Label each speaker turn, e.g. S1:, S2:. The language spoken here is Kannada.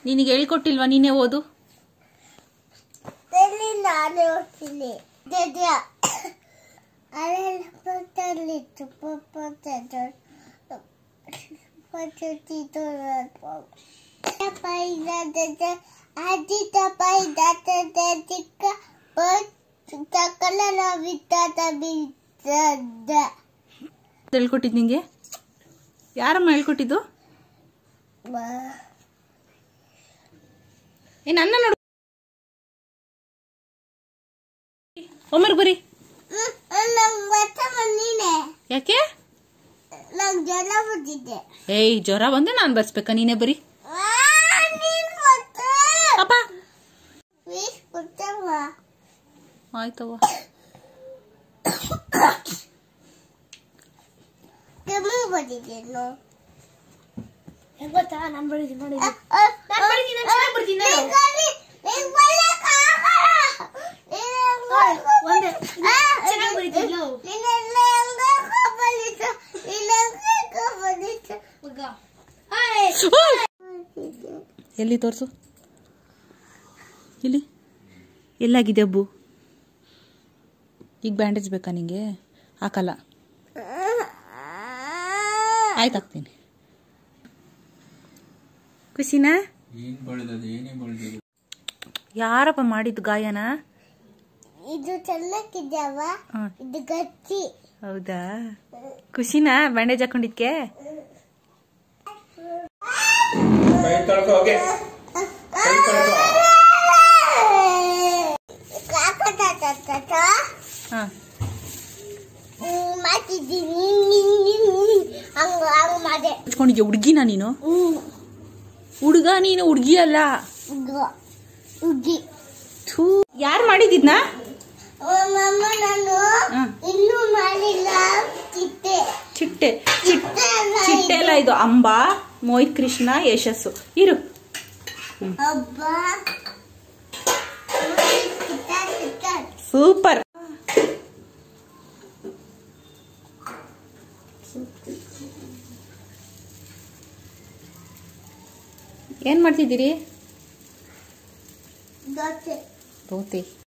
S1: ನಿನಗೆ ಹೇಳ್ಕೊಟ್ಟಿಲ್ವಾ ನೀನೇ ಓದು
S2: ತಲೆ ನಾನು ಹೋಗ್ತೀನಿ ದದ್ಯ ಅಲ್ಲೆಲ್ಲ ಪಕ್ಕದಲ್ಲಿತ್ತು ಪಕ್ಕದ ಪಚ್ಚುತ್ತಿದ್ದು ಪೈದ ಅಜ್ಜಿತ ಪೈದ ಚಿಕ್ಕ ತಕ್ಕಲ ಬಿತ್ತದ ಬಿದ್ದದ
S1: ಹೇಳ್ಕೊಟ್ಟಿದ್ದು ನಿಂಗೆ ಯಾರಮ್ಮ ಹೇಳ್ಕೊಟ್ಟಿದ್ದು ಏ ನನ್ನ ನೋಡು ಒಮ್ಮರ್ ಬರಿ
S2: ನಂಗೆ ಬತ್ತ ಬಂದಿನೇ
S1: ಯಾಕೆ
S2: ನಂಗೆ ಜನ ಬಂದಿದ್ದೆ
S1: ಏಯ್ ಜ್ವರ ಬಂದ್ರೆ ನಾನು ಬರ್ಸ್ಬೇಕಾ ನೀನೇ ಬರಿ
S2: ನೀನು ಮತ್ತೆ
S1: ಅಪ್ಪ
S2: ವೀಸ್ ಕೊಟ್ಟವ
S1: ಆಯ್ತವ್ವ
S2: ಕೆಮ್ಮು ಬಂದಿದ್ದೇನು
S3: ಗೊತ್ತಾ ನಾನು ಬರೀತೀನಿ ನೋಡಿ ಒಂದೇ ಚೆನ್ನಾಗಿ ಬರೀತಿದ್ಲು ಮಗ ಹಾಯ್
S1: ಎಲ್ಲಿ ತೋರಿಸು ಇಲ್ಲಿ ಎಲ್ಲಾಗಿದೆ ಅಬ್ಬು ಈಗ ಬ್ಯಾಂಡೇಜ್ ಬೇಕಾ ನಿಂಗೆ ಹಾಕಲ್ಲ ಆಯ್ತು ಹಾಕ್ತೀನಿ ಖುಷಿನಾ
S4: ಏನ್ ಬಳ್ದದು ಏನೇ ಬಳ್ದದು
S1: ಯಾರಪ್ಪ ಮಾಡಿದ್ದು ಗಾಯನ
S2: ಇದು ಚೆನ್ನಾಗಿದ್ದಾವ
S1: ಹ್ಮ್.
S2: ಇದು ಗಟ್ಟಿ
S1: ಹೌದಾ ಖುಷಿನಾ ಬ್ಯಾಂಡೇಜ್ ಹಾಕೊಂಡಿದ್ಕೆ
S4: ಕೈ ತೊಳ್ಕೊ ಹೋಗೆ ಕೈ ತೊಳ್ಕೊ
S2: ಕಾಕತಾತ
S1: ಹಾಂ
S2: ಮಾಡ್ತಿದ್ದೀನಿ ಹಂಗ ಹಂಗ ಮಾಡೆ
S1: ಹಚ್ಕೊಂಡಿದ್ಯಾ ಹುಡುಗಿನ ನೀನು
S2: ಹ್ಮ್
S1: ಹುಡುಗ ನೀನು ಹುಡುಗಿ ಅಲ್ಲ
S2: ಗ- ಉಗ್ಗಿ
S1: ಥೂ ಯಾರು ಮಾಡಿದಿದ್ನ
S2: ಮಮ್ಮ ನಾನು
S1: ಹ್ಮ್.
S2: ಇನ್ನೂ ಮಾಡಿಲ್ಲ ಚಿಟ್ಟೆ
S1: ಚಿಟ್ಟೆ ಚಿಟ್ ಚಿಟ್ಟೆ ಎಲ್ಲ ಇದು ಅಂಬ ಮೋಹಿತ್ ಕೃಷ್ಣ ಯಶಸ್ಸು ಇರು
S2: ಹಬ್ಬ ಚಿಟ್ಟ ಚಿಟ್ಟ
S1: ಸೂಪರ್ ಏನ್ ಮಾಡ್ತಿದ್ದೀರಿ
S2: ದೋಸೆ
S1: ರೋತೆ